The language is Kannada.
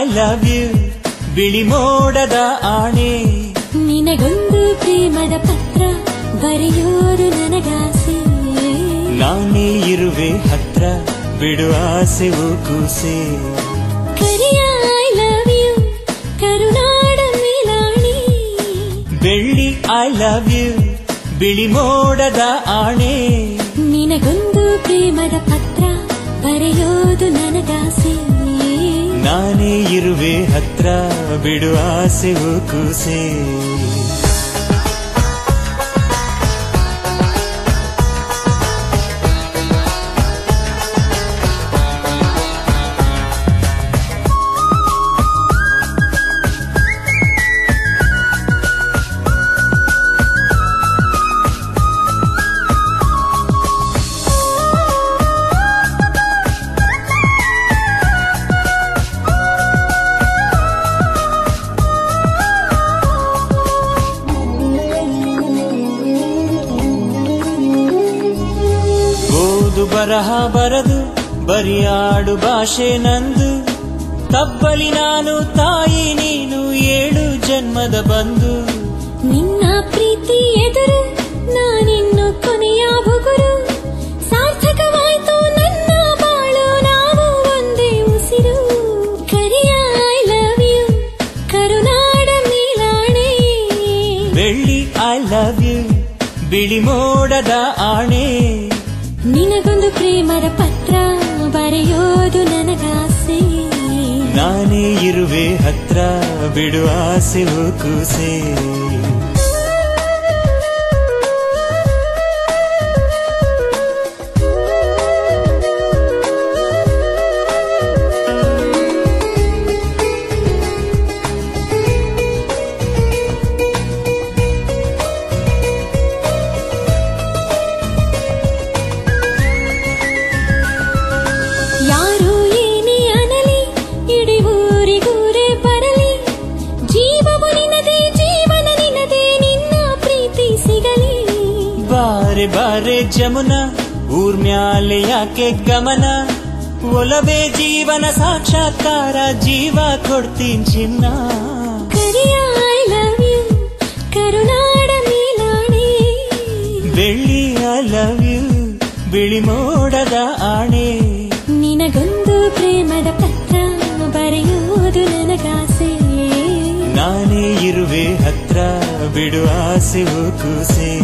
ಲವ್ ಯು ಬಿಳಿ ಮೋಡದ ಆಣೆ ನಿನಗೊಂದು ಪ್ರೇಮದ ಪತ್ರ ಬರೆಯೋದು ನನಗಾಸೆ ನಾನೇ ಇರುವೆ ಹತ್ರ ಬಿಡು ಆಸೆವು ಕೂಸೆ ಕರಿಯ ಐ ಲವ್ ಯು ಕರುನಾಡ ಮೇಲಾಣಿ ಬೆಳ್ಳಿ ಐ ಲವ್ ಯು ಬಿಳಿ ಮೋಡದ ಆಣೆ ನಿನಗೊಂದು ಪ್ರೇಮದ ಪತ್ರ ಬರೆಯೋದು ನನಗಾಸೆ ನಾನೇ ಇರುವೆ ಹತ್ರ ಬಿಡು ಆಸೆವು ಕೂಸೆ ಓದು ಬರಹ ಬರದು ಬರಿಯಾಡು ಭಾಷೆ ನಂದು ತಪ್ಪಲಿ ನಾನು ತಾಯಿ ನೀನು ಏಳು ಜನ್ಮದ ಬಂದು ನಿನ್ನ ಪ್ರೀತಿ ಎದುರು ನಾನಿನ್ನು ಕೊನೆಯ ಬುಗುರು ಸಾರ್ಥಕವಾಯ್ತು ನನ್ನ ಬಾಳು ನಾವು ಒಂದೇ ಉಸಿರು ಕರಿಯ ಐ ಲವ್ ಯು ಕರುನಾಡ ಮೇಲಾಣೆ ಬೆಳ್ಳಿ ಐ ಲವ್ ಯು ಬಿಳಿ ಮೋಡದ ಆಣೆ ನಿನಗೊಂದು ಪ್ರೇಮದ ಪತ್ರ ಬರೆಯೋದು ನನಗಾಸೆ ನಾನೇ ಇರುವೆ ಹತ್ರ ಬಿಡು ಆಸೆವು ಕೂಸೆ ಯಾರು ಏನೇ ಅನಲಿ ಇಡೀ ಊರಿಗೂರೇ ಬರಲಿ ಜೀವವು ನಿನದೇ ಜೀವನ ನಿನದೇ ನಿನ್ನ ಪ್ರೀತಿ ಸಿಗಲಿ ಬಾರೆ ಬಾರೆ ಜಮುನ ಊರ್ಮ್ಯಾಲೆ ಯಾಕೆ ಗಮನ ಒಲವೇ ಜೀವನ ಸಾಕ್ಷಾತ್ಕಾರ ಜೀವ ಕೊಡ್ತೀನಿ ಚಿನ್ನ ಕರಿಯ ಐ ಲವ್ ಯು ಕರುನಾಡ ಮೇಲಾಣೆ ಬೆಳ್ಳಿ ಐ ಲವ್ ಯು ಬಿಳಿ ಮೋಡದ ಆಣೆ ನಿನಗೊಂದು ಪ್ರೇಮದ ಪತ್ರ ಬರೆಯೋದು ನನಗಾಸೆ ನಾನೇ ಇರುವೆ ಹತ್ರ ಬಿಡು ಆಸೆವು ಕೂಸೆ